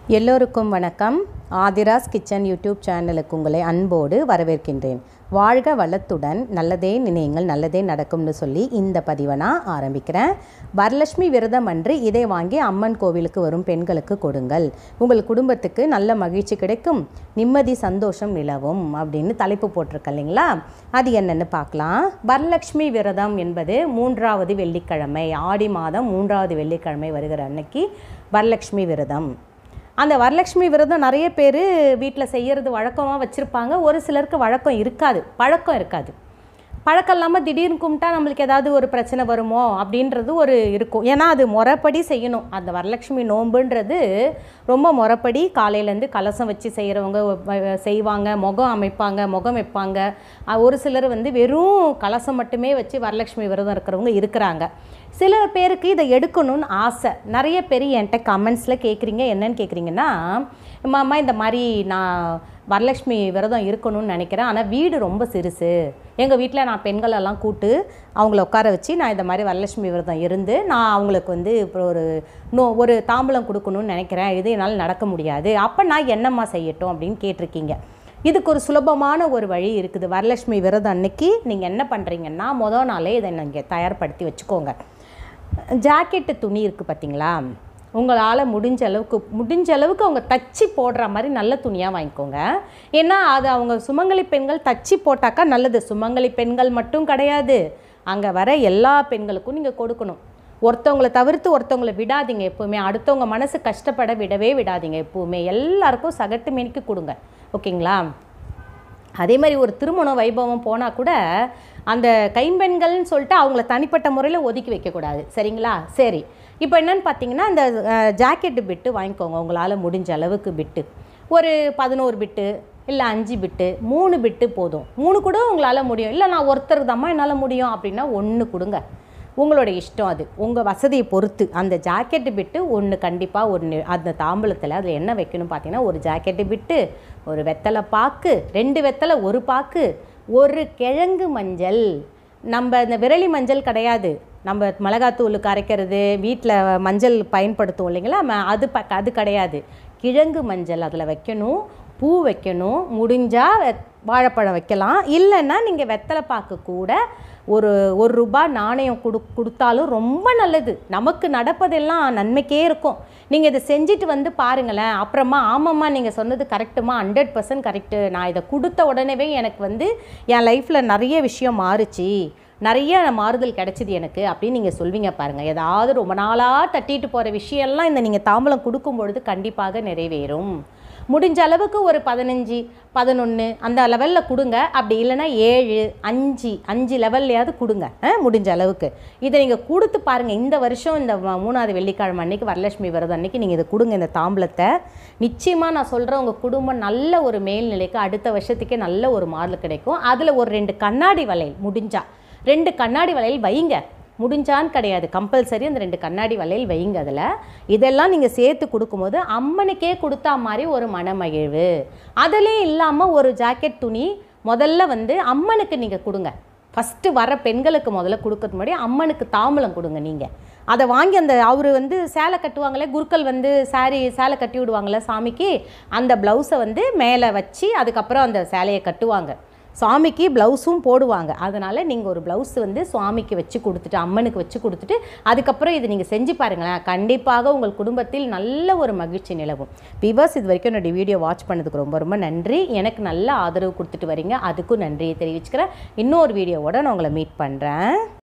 எல்லோருக்கும் வணக்கம் Aadhira's kitchen YouTube சேனலுக்கு உங்களை அன்போடு வரவேற்கின்றேன் வாழ்க வளத்துடன் நல்லதே நினையுங்கள் நல்லதே நடக்கும்னு சொல்லி இந்த பதிவை நான் ஆரம்பிக்கிறேன் வரலட்சுமி விரதம் அன்று இதை வாங்கி அம்மன் கோவிலுக்கு வரும் பெண்களுக்கு கொடுங்கள் உங்கள் குடும்பத்துக்கு நல்ல மகிழ்ச்சி கிடைக்கும் நிம்மதி சந்தோஷம் நிலவும் அப்படின்னு தலைப்பு போட்டிருக்க இல்லைங்களா அது என்னன்னு பார்க்கலாம் வரலட்சுமி விரதம் என்பது மூன்றாவது வெள்ளிக்கிழமை ஆடி மாதம் மூன்றாவது வெள்ளிக்கிழமை வருகிற அன்னைக்கு வரலட்சுமி விரதம் அந்த வரலட்சுமி விரதம் நிறைய பேர் வீட்டில் செய்கிறது வழக்கமாக வச்சுருப்பாங்க ஒரு சிலருக்கு வழக்கம் இருக்காது பழக்கம் இருக்காது பழக்கம் இல்லாமல் திடீர்னு கும்பிட்டா நம்மளுக்கு ஏதாவது ஒரு பிரச்சனை வருமோ அப்படின்றது ஒரு இருக்கும் ஏன்னா அது முறைப்படி செய்யணும் அந்த வரலட்சுமி நோன்புன்றது ரொம்ப முறைப்படி காலையிலேருந்து கலசம் வச்சு செய்கிறவங்க வ- செய்வாங்க முகம் அமைப்பாங்க முகம் வைப்பாங்க அஹ் ஒரு சிலர் வந்து வெறும் கலசம் மட்டுமே வச்சு வரலட்சுமி விரதம் இருக்கிறவங்க இருக்கிறாங்க சில பேருக்கு இதை எடுக்கணும்னு ஆசை நிறைய பேர் என்கிட்ட கமெண்ட்ஸில் கேட்குறீங்க என்னன்னு கேட்குறீங்கன்னா மாமா இந்த மாதிரி நான் வரலட்சுமி விரதம் இருக்கணும்னு நினைக்கிறேன் ஆனால் வீடு ரொம்ப சிறுசு எங்கள் வீட்டில் நான் பெண்களெல்லாம் கூட்டு அவங்கள உட்கார வச்சு நான் இந்த மாதிரி வரலட்சுமி விரதம் இருந்து நான் அவங்களுக்கு வந்து இப்போ ஒரு நோ ஒரு தாம்பூலம் கொடுக்கணும்னு நினைக்கிறேன் இது என்னால் நடக்க முடியாது அப்போ நான் என்னம்மா செய்யட்டும் அப்படின்னு கேட்டிருக்கீங்க இதுக்கு ஒரு சுலபமான ஒரு வழி இருக்குது வரலட்சுமி விரதம் அன்னைக்கு நீங்கள் என்ன பண்ணுறீங்கன்னா மொதல் நாளே இதை நீங்கள் தயார்படுத்தி வச்சுக்கோங்க ஜாக்கெட்டு துணி இருக்குது பார்த்தீங்களா உங்களால் முடிஞ்ச அளவுக்கு முடிஞ்ச அளவுக்கு அவங்க தச்சு போடுற மாதிரி நல்ல துணியாக வாங்கிக்கோங்க ஏன்னா அது அவங்க சுமங்கலி பெண்கள் தச்சு போட்டாக்கா நல்லது சுமங்கலி பெண்கள் மட்டும் கிடையாது அங்கே வர எல்லா பெண்களுக்கும் நீங்கள் கொடுக்கணும் ஒருத்தவங்களை தவிர்த்து ஒருத்தவங்களை விடாதீங்க எப்போவுமே அடுத்தவங்க மனசு கஷ்டப்பட விடவே விடாதீங்க எப்போவுமே எல்லாருக்கும் சகட்டு மேனிக்கு கொடுங்க ஓகேங்களா அதே மாதிரி ஒரு திருமண வைபவம் போனால் கூட அந்த கைம்பெண்கள்னு சொல்லிட்டு அவங்கள தனிப்பட்ட முறையில் ஒதுக்கி வைக்கக்கூடாது சரிங்களா சரி இப்போ என்னன்னு பார்த்தீங்கன்னா இந்த ஜாக்கெட்டு பிட்டு வாங்கிக்கோங்க உங்களால் முடிஞ்ச அளவுக்கு பிட்டு ஒரு பதினோரு பிட்டு இல்லை அஞ்சு பிட்டு மூணு பிட்டு போதும் மூணு கூட உங்களால் முடியும் இல்லை நான் ஒருத்தர் தாம்மா என்னால் முடியும் அப்படின்னா ஒன்று கொடுங்க உங்களோட இஷ்டம் அது உங்கள் வசதியை பொறுத்து அந்த ஜாக்கெட்டு பிட்டு ஒன்று கண்டிப்பாக ஒன்று அந்த தாம்பூலத்தில் அதில் என்ன வைக்கணும் பார்த்தீங்கன்னா ஒரு ஜாக்கெட்டு பிட்டு ஒரு வெத்தலை பாக்கு ரெண்டு வெத்தலை ஒரு பாக்கு ஒரு கிழங்கு மஞ்சள் நம்ம இந்த விரலி மஞ்சள் கிடையாது நம்ம மிளகாத்தூளுக்கு அரைக்கிறது வீட்டில் மஞ்சள் பயன்படுத்துவோம் இல்லைங்களா ம- அது ப அது கிடையாது கிழங்கு மஞ்சள் அதில் வைக்கணும் பூ வைக்கணும் முடிஞ்சால் வாழைப்பழம் வைக்கலாம் இல்லைன்னா நீங்கள் வெத்தலை பாக்கு கூட ஒரு ஒரு ரூபாய் நாணயம் கொடு கொடுத்தாலும் ரொம்ப நல்லது நமக்கு நடப்பதெல்லாம் நன்மைக்கே இருக்கும் நீங்கள் இதை செஞ்சுட்டு வந்து பாருங்களேன் அப்புறமா ஆமாம்மா நீங்கள் சொன்னது கரெக்டுமா ஹண்ட்ரட் பர்சன்ட் கரெக்டு நான் இதை கொடுத்த உடனேவே எனக்கு வந்து என் லைஃப்பில் நிறைய விஷயம் மாறுச்சு நிறைய மாறுதல் கிடைச்சிது எனக்கு அப்படின்னு நீங்கள் சொல்வீங்க பாருங்கள் ஏதாவது ரொம்ப நாளாக தட்டிட்டு போகிற விஷயம்லாம் இந்த நீங்கள் தாம்பலம் கொடுக்கும் பொழுது கண்டிப்பாக நிறைவேறும் முடிஞ்ச அளவுக்கு ஒரு பதினஞ்சு பதினொன்று அந்த லெவலில் கொடுங்க அப்படி இல்லைன்னா ஏழு அஞ்சு அஞ்சு லெவல்லையாவது கொடுங்க ஆ, முடிஞ்ச அளவுக்கு இதை நீங்கள் கொடுத்து பாருங்கள் இந்த வருஷம் இந்த ம- மூணாவது வெள்ளிக்கிழமை அன்னைக்கு வரலட்சுமி விரதம் அன்னைக்கு நீங்கள் இதை கொடுங்க இந்த தாம்பலத்தை நிச்சயமாக நான் சொல்கிறேன் உங்கள் குடும்பம் நல்ல ஒரு மேல்நிலைக்கு அடுத்த வருஷத்துக்கே நல்ல ஒரு மாறல் கிடைக்கும் அதில் ஒரு ரெண்டு கண்ணாடி வளையல் முடிஞ்சா ரெண்டு கண்ணாடி வளையல் வைங்க முடிஞ்சான்னு கிடையாது கம்பல்சரி அந்த ரெண்டு கண்ணாடி வளையல் வைங்க அதில் இதெல்லாம் நீங்கள் சேர்த்து கொடுக்கும்போது அம்மனுக்கே கொடுத்தா மாதிரி ஒரு மனமகிழ்வு அதிலே இல்லாமல் ஒரு ஜாக்கெட் துணி முதல்ல வந்து அம்மனுக்கு நீங்கள் கொடுங்க ஃபஸ்ட்டு வர பெண்களுக்கு முதல்ல கொடுக்கறது முன்னாடி அம்மனுக்கு தாம்பலம் கொடுங்க நீங்கள் அதை வாங்கி அந்த அவர் வந்து சேலை கட்டுவாங்களே குருக்கள் வந்து saree சேலை கட்டி விடுவாங்கள்ல சாமிக்கு அந்த ப்ளவுஸை வந்து மேலே வச்சு அதுக்கப்புறம் அந்த சேலையை கட்டுவாங்க சாமிக்கு ப்ளவுஸும் போடுவாங்க அதனால் நீங்கள் ஒரு ப்ளவுஸ் வந்து சுவாமிக்கு வச்சு கொடுத்துட்டு அம்மனுக்கு வச்சு கொடுத்துட்டு அதுக்கப்புறம் இது நீங்கள் செஞ்சு பாருங்களேன் கண்டிப்பாக உங்கள் குடும்பத்தில் நல்ல ஒரு மகிழ்ச்சி நிலவும் விவர்ஸ் இது வரைக்கும் என்னுடைய வீடியோ வாட்ச் பண்ணதுக்கு ரொம்ப ரொம்ப நன்றி எனக்கு நல்ல ஆதரவு கொடுத்துட்டு வரீங்க அதுக்கும் நன்றியை தெரிவிச்சுக்கிறேன் இன்னொரு வீடியோவோட நான் உங்களை மீட் பண்ணுறேன்